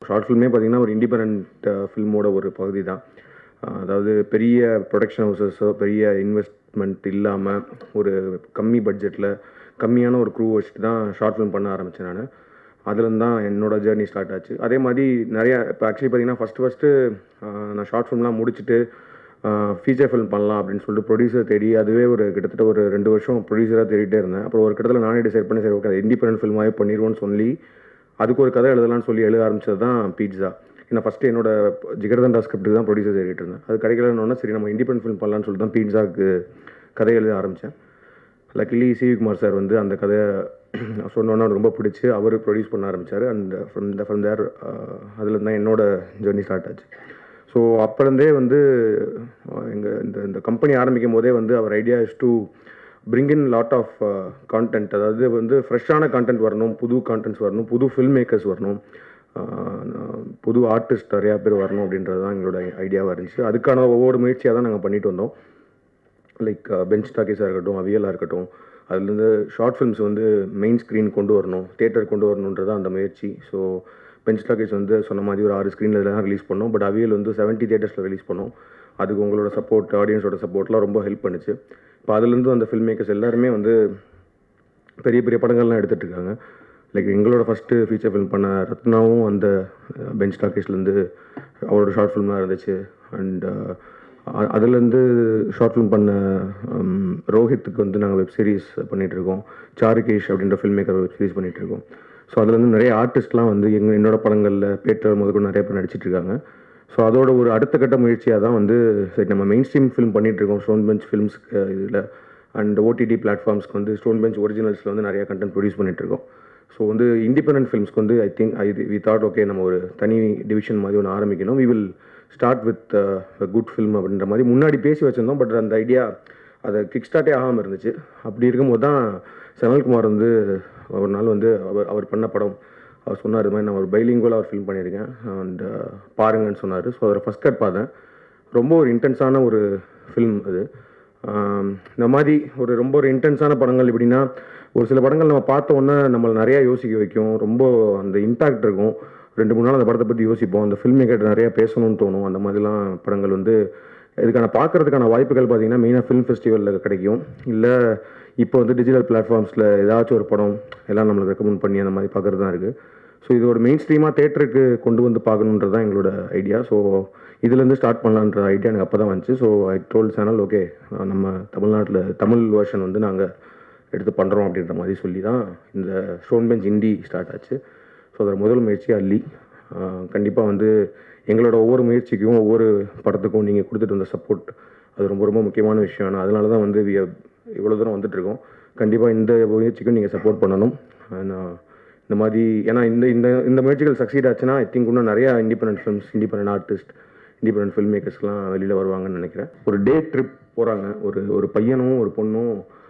short ஃபில்மே பார்த்தீங்கன்னா ஒரு independent ஃபில்மோட ஒரு பகுதி தான் அஹ் அதாவது பெரிய ப்ரொடக்ஷன் ஹவுசஸோ பெரிய இன்வெஸ்ட்மெண்ட் இல்லாமல் ஒரு கம்மி பட்ஜெட்டில் கம்மியான ஒரு க்ரூ வச்சுட்டு தான் ஷார்ட் ஃபிலிம் பண்ண ஆரம்பித்தேன் நான் அதுலேருந்து தான் என்னோட ஜேர்னி ஸ்டார்ட் ஆச்சு அதே மாதிரி நிறையா இப்போ ஆக்சுவலி பார்த்தீங்கன்னா ஃபஸ்ட்டு ஃபஸ்ட்டு நான் ஷார்ட் ஃபிலிம்லாம் முடிச்சுட்டு ஃபீச்சர் ஃபிலிம் பண்ணலாம் அப்படின்னு சொல்லிட்டு ப்ரொடியூசர் தேடி அதுவே ஒரு கிட்டத்தட்ட ஒரு ரெண்டு வருஷம் ப்ரொடியூசராக தேடிட்டே இருந்தேன் அப்புறம் ஒரு கிட்டத்தில் நானே டிசைட் பண்ணி சரி ஓகே இண்டிபெண்டன்ட் ஃபில்மாகவே பண்ணிடுவோன்னு சொல்லி அதுக்கு ஒரு கதை எழுதலாம்னு சொல்லி எழுத ஆரம்பிச்சது தான் பீட்ஸா ஏன்னா ஃபஸ்ட்டு என்னோட ஜிகர்தண்டா ஸ்கிரிப்ட்டுக்கு தான் ப்ரொடியூசர் தேடிட்டு இருந்தேன் அது கிடைக்கலன்னு சரி நம்ம இண்டிபெண்ட் ஃபிலிம் பண்ணலாம்னு சொல்லிட்டு தான் பீட்ஸாக்கு கதை எழுத ஆரம்பித்தேன் லக்கிலி சிவிகுமார் சார் வந்து அந்த கதையை சொன்னோன்னே அவருக்கு ரொம்ப பிடிச்சி அவர் ப்ரொடியூஸ் பண்ண ஆரம்பித்தார் and from the from there அதில் தான் என்னோட ஜேர்னி ஸ்டார்ட் ஆச்சு ஸோ அப்போலேருந்தே வந்து எங்கள் இந்த இந்த கம்பெனி ஆரம்பிக்கும் போதே வந்து அவர் idea is to bring in lot of content அதாவது வந்து ஃப்ரெஷ்ஷான கான்டென்ட் வரணும் புது கான்டென்ட்ஸ் வரணும் புது ஃபில்ம் மேக்கர்ஸ் வரணும் ஆஹ் புது ஆர்டிஸ்ட் நிறையா பேர் வரணும் அப்படின்றது தான் எங்களோட ஐடியாவாக இருந்துச்சு அதுக்கான ஒவ்வொரு முயற்சியாக தான் நாங்கள் பண்ணிட்டு வந்தோம் லைக் பெஞ்ச் டாக்கீஸாக இருக்கட்டும் அவியலாக இருக்கட்டும் அதுலேருந்து ஷார்ட் ஃபிலிம்ஸ் வந்து மெயின் ஸ்க்ரீன் கொண்டு வரணும் தேட்டர் கொண்டு வரணுன்றது அந்த முயற்சி ஸோ பெஞ்ச் டாக்கீஸ் வந்து சொன்ன மாதிரி ஒரு ஆறு ஸ்க்ரீனில் தான் ரிலீஸ் பண்ணோம் பட் அவியல் வந்து செவன்ட்டி தேட்டர்ஸில் ரிலீஸ் பண்ணோம் அதுக்கு உங்களோட சப்போர்ட் ஆடியன்ஸோட சப்போர்ட்லாம் ரொம்ப ஹெல்ப் பண்ணுச்சு இப்போ அதுலேருந்து அந்த ஃபில்ம் மேக்கர்ஸ் எல்லாருமே வந்து பெரிய பெரிய படங்கள்லாம் எடுத்துகிட்டு இருக்காங்க லைக் எங்களோட ஃபஸ்ட்டு ஃபீச்சர் ஃபிலிம் பண்ண ரத்னாவும் அந்த பெஞ்ச் டாக்கீஸ்லேருந்து அவரோட ஷார்ட் ஃபிலிமாக இருந்துச்சு அண்ட் அதுலேருந்து ஷார்ட் ஃபிலிம் பண்ண ஹம், ரோஹித்துக்கு வந்து நாங்கள் வெப் சீரிஸ் பண்ணிகிட்ருக்கோம் சாருகேஷ் அப்படின்ற ஃபில்ம் மேக்கர் வெப் சீரிஸ் பண்ணிகிட்ருக்கோம் ஸோ அதுலேருந்து நிறைய ஆர்டிஸ்ட்லாம் வந்து எங்கள் என்னோட படங்களில் பேட்டர் முதற்கொண்டு நிறைய பேர் நடிச்சிட்டு இருக்காங்க ஸோ அதோட ஒரு அடுத்த கட்ட முயற்சியாக தான் வந்து சரி நம்ம மெயின் ஸ்ட்ரீம் ஃபிலிம் பண்ணிகிட்ருக்கோம் ஸ்டோன் பெஞ்ச் ஃபிலிம்ஸ்க்கு இதில் அண்ட் ஓடிடி பிளாட்ஃபார்ம்ஸ்க்கு வந்து ஸ்டோன் பெஞ்ச் ஒரிஜினல்ஸில் வந்து நிறைய கண்டென்ட் ப்ரொடியூஸ் பண்ணிகிட்ருக்கோம் ஸோ வந்து இண்டிபெண்டன்ட் ஃபிலிம்ஸ்க்கு வந்து I think I we thought okay நம்ம ஒரு தனி டிவிஷன் மாதிரி ஒன்று ஆரம்பிக்கணும் we will start with good film அப்படின்ற மாதிரி முன்னாடி பேசி வச்சுருந்தோம் பட் அந்த ஐடியா அதை கிக் ஸ்டார்ட்டே ஆகாமல் இருந்துச்சு அப்படி இருக்கும்போது தான் சனல்குமார் வந்து ஒரு நாள் வந்து அவர் அவர் பண்ண படம் அவர் சொன்னார் இது மாதிரி நான் ஒரு பைலிங்கோல அவர் ஃபில்ம் பண்ணியிருக்கேன் அண்ட் பாருங்கன்னு சொன்னார் ஸோ அதில் ஃபஸ்ட் கட் பார்த்தேன் ரொம்ப ஒரு இன்டென்ஸான ஒரு ஃபில்ம் அது ஆம், இந்த மாதிரி ஒரு ரொம்ப ஒரு இன்டென்ஸான படங்கள் எப்படின்னா ஒரு சில படங்கள் நம்ம பார்த்த உடனே நம்மளை நிறையா யோசிக்க வைக்கும் ரொம்ப அந்த இம்பாக்ட் இருக்கும் ரெண்டு மூணு நாள் அந்த படத்தை பற்றி யோசிப்போம் அந்த ஃபில்ம் மேக்கர் நிறையா பேசணும்னு தோணும் அந்த மாதிரிலாம் படங்கள் வந்து இதுக்கான பார்க்கறதுக்கான வாய்ப்புகள் பார்த்தீங்கன்னா மெயினாக ஃபிலிம் ஃபெஸ்டிவலில் கிடைக்கும் இல்லை இப்போ வந்து டிஜிட்டல் பிளாட்ஃபார்ம்ஸில் ஏதாச்சும் ஒரு படம் எல்லாம் நம்மளுக்கு ரெக்கமெண்ட் பண்ணி அந்த மாதிரி பார்க்குறது தான் இருக்குது ஸோ இது ஒரு மெயின் ஸ்ட்ரீமாக தேட்டருக்கு கொண்டு வந்து பார்க்கணுன்றது தான் எங்களோட ஐடியா ஸோ இதுலேருந்து ஸ்டார்ட் பண்ணலான்ற ஐடியா எனக்கு அப்போ தான் வந்துச்சு so I told channel okay நம்ம தமிழ்நாட்டில் தமிழ் வெர்ஷன் வந்து நாங்கள் எடுத்து பண்ணுறோம் அப்படின்ற மாதிரி சொல்லி தான் இந்த ஸ்டோன் பெஞ்ச் இண்டி ஸ்டார்ட் ஆச்சு ஸோ அதோட முதல் முயற்சி அள்ளி கண்டிப்பாக வந்து எங்களோட ஒவ்வொரு முயற்சிக்கும் ஒவ்வொரு படத்துக்கும் நீங்கள் கொடுத்துட்டு வந்த சப்போர்ட் அது ரொம்ப ரொம்ப முக்கியமான விஷயம் ஆனால் அதனால தான் வந்து we have இவ்வளோ தூரம் வந்துட்டுருக்கோம் கண்டிப்பாக இந்த முயற்சிக்கும் நீங்கள் சப்போர்ட் பண்ணணும் நான் இந்த மாதிரி ஏன்னா இந்த இந்த இந்த முயற்சிகள் சக்சீட் ஆச்சுன்னா ஐ திங்க் இன்னும் நிறையா independent films independent artist independent film மேக்கர்ஸ்லாம் வெளியில் வருவாங்கன்னு நினைக்கிறேன் ஒரு டே ட்ரிப் போகிறாங்க ஒரு ஒரு பையனும் ஒரு பொண்ணும்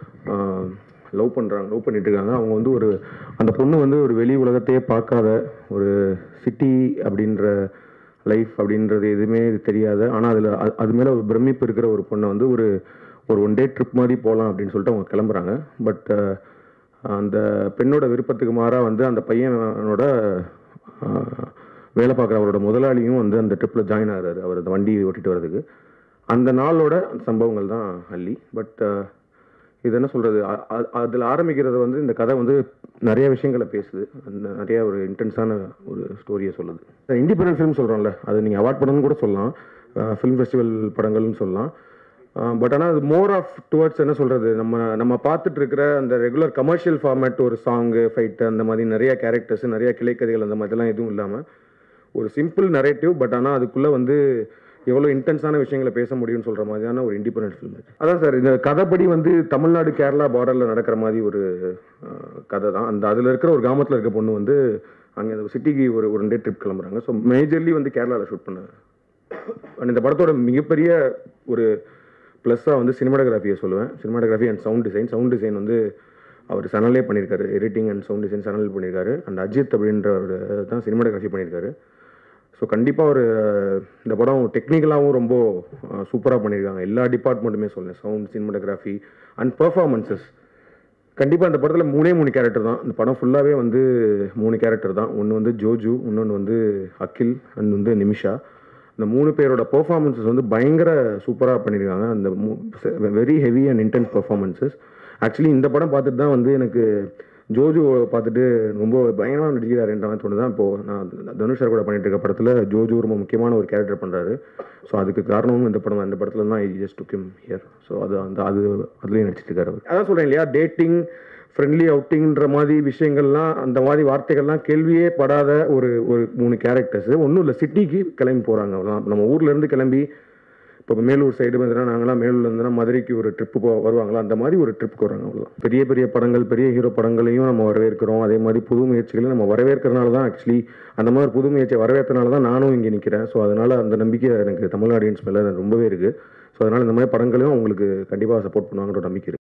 லவ் பண்ணுறாங்க லவ் பண்ணிட்டு இருக்காங்க அவங்க வந்து ஒரு அந்த பொண்ணு வந்து ஒரு வெளி உலகத்தையே பார்க்காத ஒரு சிட்டி அப்படின்ற லைஃப் அப்படின்றது எதுவுமே தெரியாத ஆனால் அதில் அது மேலே ஒரு பிரமிப்பு இருக்கிற ஒரு பொண்ணை வந்து ஒரு ஒரு ஒன் டே ட்ரிப் மாதிரி போகலாம் அப்படின்னு சொல்லிட்டு அவங்க கிளம்புறாங்க பட் அந்த பெண்ணோட விருப்பத்துக்கு மாறாக வந்து அந்த பையனோட ஆஹ், வேலை பார்க்குற அவரோட முதலாளியும் வந்து அந்த ட்ரிப்பில் ஜாயின் ஆகுறாரு அவர் அந்த வண்டி ஓட்டிட்டு வர்றதுக்கு அந்த நாளோட சம்பவங்கள் தான் அள்ளி பட் இது என்ன சொல்கிறது அதில் ஆரம்பிக்கிறது வந்து இந்த கதை வந்து நிறைய விஷயங்களை பேசுது அந்த நிறைய ஒரு இன்டென்ஸான ஒரு ஸ்டோரியை சொல்லுது இண்டிபெண்டன்ட் ஃபிலிம் சொல்கிறோம்ல அது நீங்கள் அவார்ட் படம்னு கூட சொல்லலாம் ஃபிலிம் ஃபெஸ்டிவல் படங்கள்னு சொல்லலாம் பட் ஆனால் அது மோர் ஆஃப் டுவர்ட்ஸ் என்ன சொல்கிறது நம்ம நம்ம பார்த்துட்டு இருக்கிற அந்த ரெகுலர் கமர்ஷியல் ஃபார்மேட் ஒரு சாங்கு ஃபைட்டு அந்த மாதிரி நிறைய கேரக்டர்ஸ் நிறைய கிளைக்கதைகள் அந்த மாதிரிலாம் எதுவும் இல்லாமல் ஒரு சிம்பிள் நரேட்டிவ் பட் ஆனால் அதுக்குள்ளே வந்து எவ்வளோ இன்டென்ஸான விஷயங்களை பேச முடியும்னு சொல்கிற மாதிரியான ஒரு இண்டிபெண்டன்ட் ஃபில்ம் அதான் சார் இந்த கதைப்படி வந்து தமிழ்நாடு கேரளா பார்டரில் நடக்கிற மாதிரி ஒரு அஹ், கதை தான் அந்த அதில் இருக்கிற ஒரு கிராமத்தில் இருக்க பொண்ணு வந்து அங்கே அந்த சிட்டிக்கு ஒரு ஒரு டே ட்ரிப் கிளம்புறாங்க ஸோ மேஜர்லி வந்து கேரளாவில் ஷூட் பண்ண அண்ட் இந்த படத்தோட மிகப்பெரிய ஒரு ப்ளஸ்ஸாக வந்து சினிமாட்டோகிராஃபியை சொல்லுவேன் cinematography and sound design sound design வந்து அவர் சனலே பண்ணியிருக்காரு editing and sound design Sanal பண்ணியிருக்காரு அண்ட் அஜித் அப்படின்றவர் தான் சினிமாட்டோகிராஃபி பண்ணியிருக்காரு ஸோ கண்டிப்பாக ஒரு இந்த படம் டெக்னிக்கலாகவும் ரொம்ப சூப்பராக பண்ணியிருக்காங்க எல்லா டிபார்ட்மெண்ட்டுமே சொல்லுங்கள் சவுண்ட் சினிமாட்டோகிராஃபி அண்ட் பெர்ஃபார்மன்சஸ் கண்டிப்பாக அந்த படத்தில் மூணே மூணு கேரக்டர் தான் இந்த படம் ஃபுல்லாகவே வந்து மூணு கேரக்டர் தான் ஒன்று வந்து ஜோஜு இன்னொன்று வந்து அகில் அண்ட் வந்து நிமிஷா இந்த மூணு பேரோட பெர்ஃபார்மன்ஸஸ் வந்து பயங்கர சூப்பராக பண்ணியிருக்காங்க அந்த very heavy and intense performances actually இந்த படம் பார்த்துட்டு தான் வந்து எனக்கு ஜோஜு பார்த்துட்டு ரொம்ப பயங்கரமாக நடிக்கிறாருன்ற மாதிரி தோணுதான் இப்போது நான் தனுஷ் சார் கூட பண்ணிட்டு இருக்க படத்தில் ஜோஜு ரொம்ப முக்கியமான ஒரு கேரக்டர் பண்ணுறாரு ஸோ அதுக்கு காரணமும் இந்த படம் இந்த படத்தில் தான் I just took him here so அது அந்த அது அதுலேயும் நடிச்சிட்டு இருக்காரு அவர் அதான் சொல்கிறேன் இல்லையா டேட்டிங் ஃப்ரெண்ட்லி அவுட்டிங்ன்ற மாதிரி விஷயங்கள்லாம் அந்த மாதிரி வார்த்தைகள்லாம் கேள்வியே படாத ஒரு ஒரு மூணு கேரக்டர்ஸ் ஒன்றும் இல்லை சிட்டிக்கு கிளம்பி போகிறாங்க அவ்வளோதான் நம்ம ஊர்லேருந்து கிளம்பி இப்போ மேலூர் சைடு வந்துன்னா நாங்களாம் மேலூர்ல இருந்துனா மதுரைக்கு ஒரு ட்ரிப்பு போ வருவாங்களா அந்த மாதிரி ஒரு ட்ரிப்புக்கு வராங்க அவ்வளோதான் பெரிய பெரிய படங்கள் பெரிய ஹீரோ படங்களையும் நம்ம வரவேற்கிறோம் அதே மாதிரி புது முயற்சிகளையும் நம்ம வரவேற்கிறனால தான் ஆக்சுவலி அந்த மாதிரி புது முயற்சியை வரவேற்றனால தான் நானும் இங்கே நிற்கிறேன் ஸோ அதனால் அந்த நம்பிக்கை எனக்கு தமிழ் ஆடியன்ஸ் மேலே ரொம்பவே இருக்குது ஸோ அதனால் இந்த மாதிரி படங்களையும் அவங்களுக்கு கண்டிப்பாக சப்போர்ட் பண்ணுவாங்கன்ற நம்பிக்கை இருக்குது